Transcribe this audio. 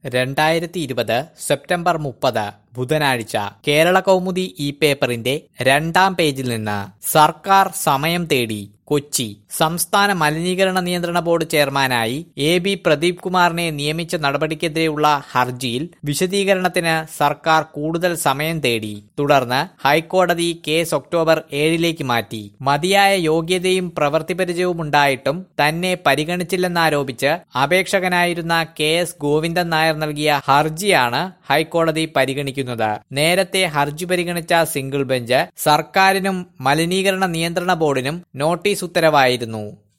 രണ്ടായിരത്തി ഇരുപത് സെപ്റ്റംബർ മുപ്പത് ബുധനാഴ്ച കേരള കൗമുദി ഈ പേപ്പറിന്റെ രണ്ടാം പേജിൽ നിന്ന് സർക്കാർ സമയം തേടി കൊച്ചി സംസ്ഥാന മലിനീകരണ നിയന്ത്രണ ബോർഡ് ചെയർമാനായി എ ബി പ്രദീപ് കുമാറിനെ നിയമിച്ച നടപടിക്കെതിരെയുള്ള ഹർജിയിൽ വിശദീകരണത്തിന് സർക്കാർ കൂടുതൽ സമയം തേടി തുടർന്ന് ഹൈക്കോടതി കേസ് ഒക്ടോബർ ഏഴിലേക്ക് മാറ്റി മതിയായ യോഗ്യതയും പ്രവൃത്തി പരിചയവും ഉണ്ടായിട്ടും തന്നെ പരിഗണിച്ചില്ലെന്നാരോപിച്ച് അപേക്ഷകനായിരുന്ന കെ എസ് ഗോവിന്ദൻ നായർ നൽകിയ ഹർജിയാണ് ഹൈക്കോടതി പരിഗണിക്കുന്നത് നേരത്തെ ഹർജി പരിഗണിച്ച സിംഗിൾ ബെഞ്ച് സർക്കാരിനും മലിനീകരണ നിയന്ത്രണ ബോർഡിനും നോട്ടീസ് ഉത്തരവായിരുന്നു